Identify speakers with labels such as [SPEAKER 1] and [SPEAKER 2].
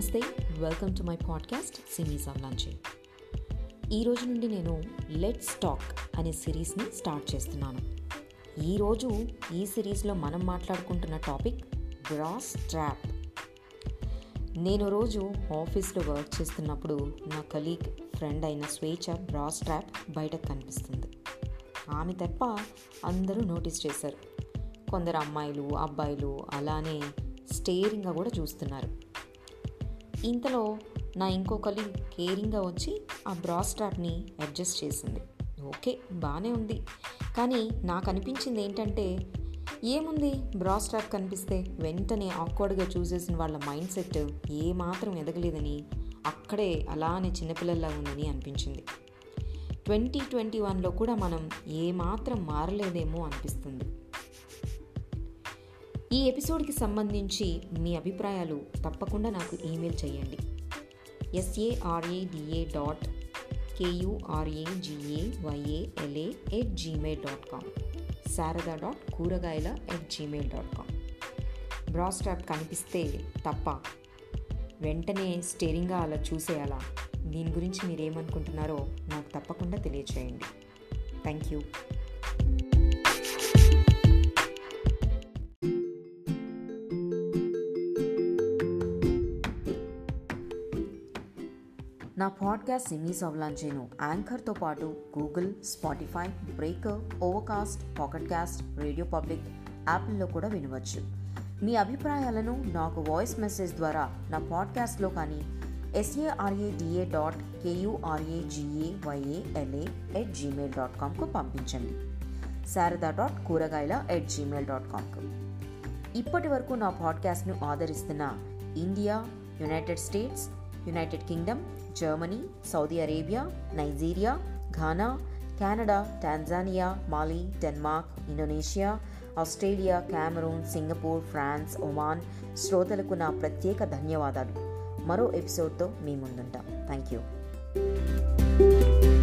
[SPEAKER 1] నమస్తే welcome to my podcast Simi avalanche ఈ రోజు నుండి నేను లెట్స్ టాక్ అనే సిరీస్ని స్టార్ట్ చేస్తున్నాను ఈరోజు ఈ సిరీస్లో మనం మాట్లాడుకుంటున్న టాపిక్ బ్రాస్ ట్రాప్ నేను రోజు ఆఫీస్లో వర్క్ చేస్తున్నప్పుడు నా కలీగ్ ఫ్రెండ్ అయిన స్వేచ్ఛ బ్రాస్ ట్రాప్ బయటకు కనిపిస్తుంది ఆమె తప్ప అందరూ నోటీస్ చేశారు కొందరు అమ్మాయిలు అబ్బాయిలు అలానే స్టేరింగ్గా కూడా చూస్తున్నారు ఇంతలో నా ఇంకో కలీగ్ కేరింగ్గా వచ్చి ఆ బ్రాస్ ట్రాప్ని అడ్జస్ట్ చేసింది ఓకే బాగానే ఉంది కానీ నాకు అనిపించింది ఏంటంటే ఏముంది బ్రాస్ ట్రాప్ కనిపిస్తే వెంటనే ఆక్వర్డ్గా చూసేసిన వాళ్ళ మైండ్ సెట్ ఏమాత్రం ఎదగలేదని అక్కడే అలానే చిన్నపిల్లల్లా ఉందని అనిపించింది ట్వంటీ ట్వంటీ వన్లో కూడా మనం ఏమాత్రం మారలేదేమో అనిపిస్తుంది ఈ ఎపిసోడ్కి సంబంధించి మీ అభిప్రాయాలు తప్పకుండా నాకు ఈమెయిల్ చేయండి ఎస్ఏఆర్ఏడిఏ dot కేయుఆర్ఏజిఏవైఏఎల్ఏ at Gmail dot com Sharada dot కూరగాయల at Gmail dot com brass trap కనిపిస్తే తప్ప వెంటనే స్టేరింగ్గా అలా చూసేయాలా దీని గురించి మీరు ఏమనుకుంటున్నారో నాకు తప్పకుండా తెలియచేయండి థ్యాంక్ యూ నా పాడ్కాస్ట్ సిమీస్ అవలాంచేను యాంకర్తో పాటు Google Spotify Breaker Overcast Pocket Casts radio public యాప్ల్లో కూడా వినవచ్చు మీ అభిప్రాయాలను నాకు వాయిస్ మెసేజ్ ద్వారా నా పాడ్కాస్ట్లో కానీ ఎస్ఏఆర్ఏడిఏ డాట్ కేయుఆర్ఏజిఏవైఏఎల్ఏ ఎట్ జీమెయిల్ డాట్ కామ్కు పంపించండి శారదా డాట్ కూరగాయల ఎట్ జీమెయిల్ డాట్ కామ్కు ఇప్పటి వరకు నా పాడ్కాస్ట్ను ఆదరిస్తున్న India United states United Kingdom Germany Saudi Arabia Nigeria Ghana Canada Tanzania మాలి Denmark Indonesia Australia Cameron Singapore France Oman శ్రోతలకు నా ప్రత్యేక ధన్యవాదాలు మరో ఎపిసోడ్తో మీ ముందుంటాం థ్యాంక్ యూ